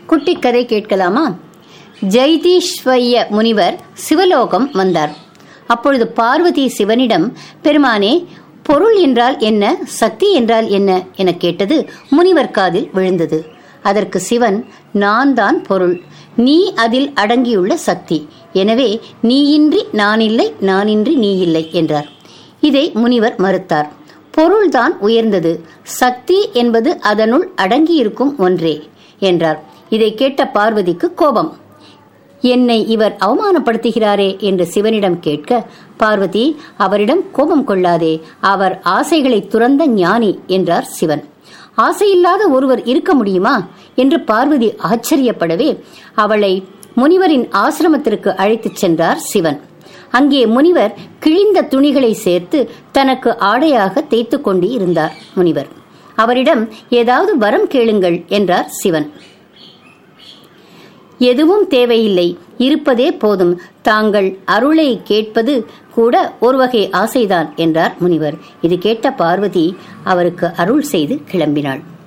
குட்டி கதை கேட்கலாமா ஜெய்தீஸ்வரிய முனிவர் சிவலோகம் வந்தார் அப்பொழுது பார்வதி சிவனிடம் பெருமானே பொருள் என்றால் என்ன சக்தி என்றால் என்ன என கேட்டது முனிவர் காதில் விழுந்தது அதற்கு சிவன் நான் தான் பொருள் நீ அதில் அடங்கியுள்ள சக்தி எனவே நீயின்றி நானில்லை நானின்றி நீ இல்லை என்றார் இதை முனிவர் மறுத்தார் பொருள்தான் உயர்ந்தது சக்தி என்பது அதனுள் அடங்கியிருக்கும் ஒன்றே என்றார் இதை கேட்ட பார்வதிக்கு கோபம் என்னை இவர் அவமானப்படுத்துகிறாரே என்று சிவனிடம் கேட்க பார்வதி அவரிடம் கோபம் கொள்ளாதே அவர் ஆசைகளை துறந்த ஞானி என்றார் சிவன் ஆசையில்லாத ஒருவர் இருக்க முடியுமா என்று பார்வதி ஆச்சரியப்படவே அவளை முனிவரின் ஆசிரமத்திற்கு அழைத்துச் சென்றார் சிவன் அங்கே முனிவர் கிழிந்த துணிகளை சேர்த்து தனக்கு ஆடையாக தேய்த்து கொண்டு இருந்தார் முனிவர் அவரிடம் ஏதாவது வரம் கேளுங்கள் என்றார் சிவன் எதுவும் தேவையில்லை இருப்பதே போதும் தாங்கள் அருளை கேட்பது கூட ஒரு வகை ஆசைதான் என்றார் முனிவர் இது கேட்ட பார்வதி அவருக்கு அருள் செய்து கிளம்பினாள்